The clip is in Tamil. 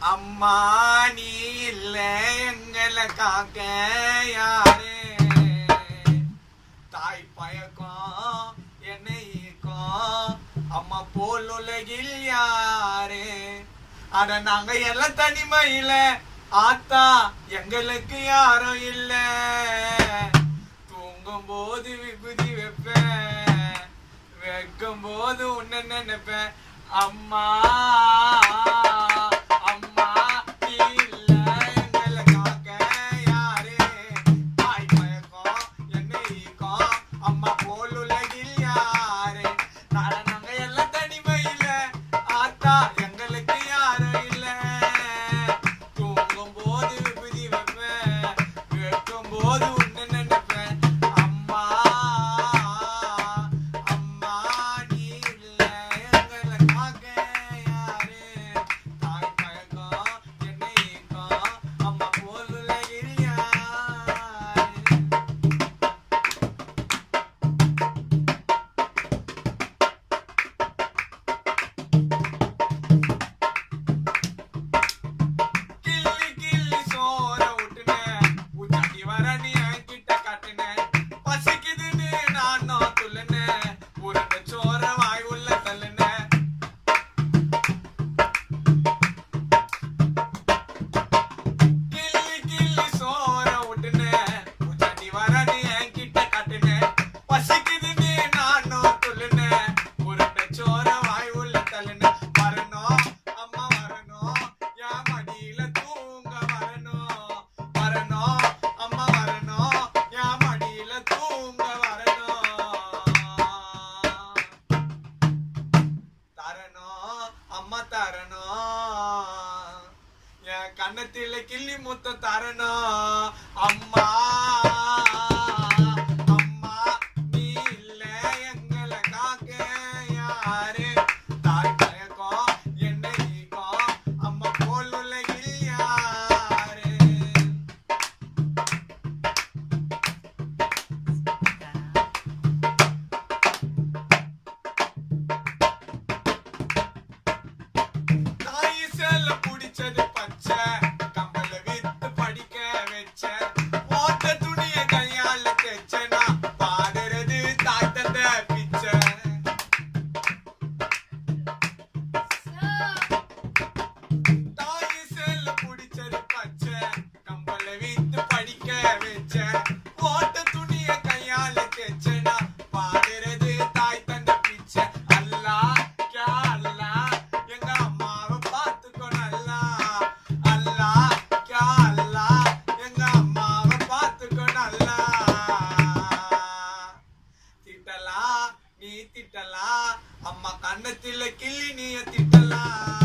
அம்மா நீ இல்ல எங்களை காக்க யாரு தாய் பயக்கம் என்னை ஈக்கும் அம்மா போல் உலகில் யாரு அட நாங்க எல்லாம் தனிமையில ஆத்தா எங்களுக்கு யாரும் இல்ல தூங்கும் போது விபூதி வைப்பேன் வைக்கும் போது உன்னை நினைப்பேன் அம்மா அம்மா நீ இல்ல எங்களை காக்க யாரு தாய் மயக்கம் என்னை ஈக்கும் அம்மா போல் உலகில் யாரு நாள நாங்க எல்லாம் தனிமையில ஆத்தா எங்களுக்கு யாரும் இல்ல தூங்கும் போது விபூதி வைப்பேன் வைக்கும் போது உன்னை நினைப்பேன் அம்மா அம்மா நீ இல்ல எங்களை காக்க யாரு தாய் மயக்கம் என்னை ஈக்கும் அம்மா போல் உலகில் யாரு கிள்ளி கிள்ளி சோற விட்டுன உச்சாண்டி வர நீ என்கிட்ட காட்டுன பசிக்குதுன்னு நானும் துள்ளுன உருண்ட சோற வாய் உள்ள தள்ளுன கிள்ளி கிள்ளி சோற விட்டுன உச்சாண்டி வர நீ என்கிட்ட காட்டுன பசிக்குதுன்னு நானும் துள்ளுன உருண்ட சோற வாய் உள்ள தள்ளுன வரணும் அம்மா வரணும் என் மடியில தூங்க வரணும் வரணும் அம்மா வரணும் என் மடியில தூங்க வரணும் தரணும் அம்மா தரணும் என் கண்ணத்தில கிள்ளி முத்தம் தரணும் அம்மா அம்மா நீ இல்ல எங்களை காக்க யாரு தாய் மயக்கம் என்ன ஈக்கம் அம்மா போல் உலகில் யாரு தாய் சேல புடிச்சது பச்சை கம்பல வித்து படிக்க வச்ச ஓட்ட துணிய கையால தைச்சனா பாடுறது தாய் தந்த பிச்சை தாய் சேல புடிச்சது பச்சை கம்பல வித்து படிக்க வச்ச ஓட்ட துணிய கையால தைச்சனா பாடுறது தாய் தந்த பிச்சை அல்லா கே அல்லா எங்க அம்மாவை பார்த்துக்கோ நல்லா அல்லா கே அல்லா எங்க அம்மாவை பார்த்துக்கோ நல்லா திட்டலா நீ திட்டலா அம்மா கண்ணத்தில கிள்ளி நீ திட்டலாம்